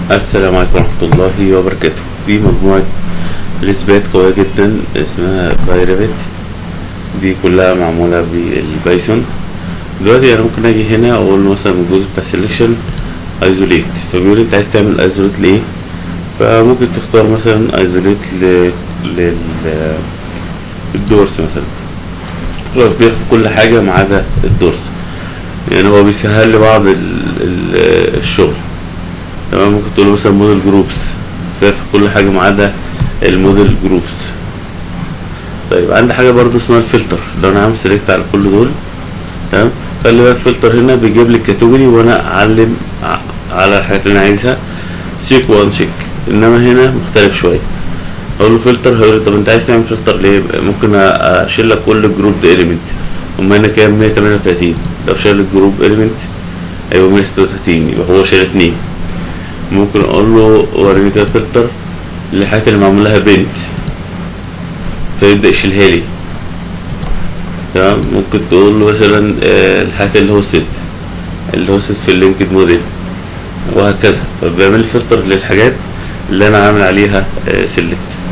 السلام عليكم ورحمة الله وبركاته في مجموعة ريسبات قوية جدا اسمها بايرابت دي كلها معمولة بالبايثون دلوقتي انا ممكن اجي هنا اقول مثلا الجزء بتاع سيلكشن ايزوليت فبيقول انت عايز تعمل ايزوليت لايه فممكن تختار مثلا ايزوليت ل لل الدورس مثلا خلاص بياخد كل حاجة ما عدا الدورس يعني هو بيسهل لي بعض ال ال الشغل تمام ممكن تقول له مثلا موديل جروبس في كل حاجة ما عدا الموديل جروبس طيب عندي حاجة برضو اسمها الفلتر لو انا عامل سيلكت على كل دول تمام خلي بالك الفلتر هنا بيجيب لي الكاتيجوري وانا اعلم ع- على الحاجات اللي انا عايزها سيك وان شيك انما هنا مختلف شوية اقول له فلتر هيقول لي طب انت عايز تعمل فلتر ليه ممكن أ- اشيل لك كل جروب ده اليمنت هما هنا كام 138 لو شايل الجروب اليمنت هيبقى 136 يبقى هو شايل اتنين ممكن اقول له وريني كده فلتر للحاجات اللي معمول لها بنت فيبدأ يشيلها لي تمام ممكن تقول له مثلا آه، الحاجات اللي هوستد اللي هوستد في اللينكد موديل وهكذا فبيعمل لي فلتر للحاجات اللي انا عامل عليها سيلكت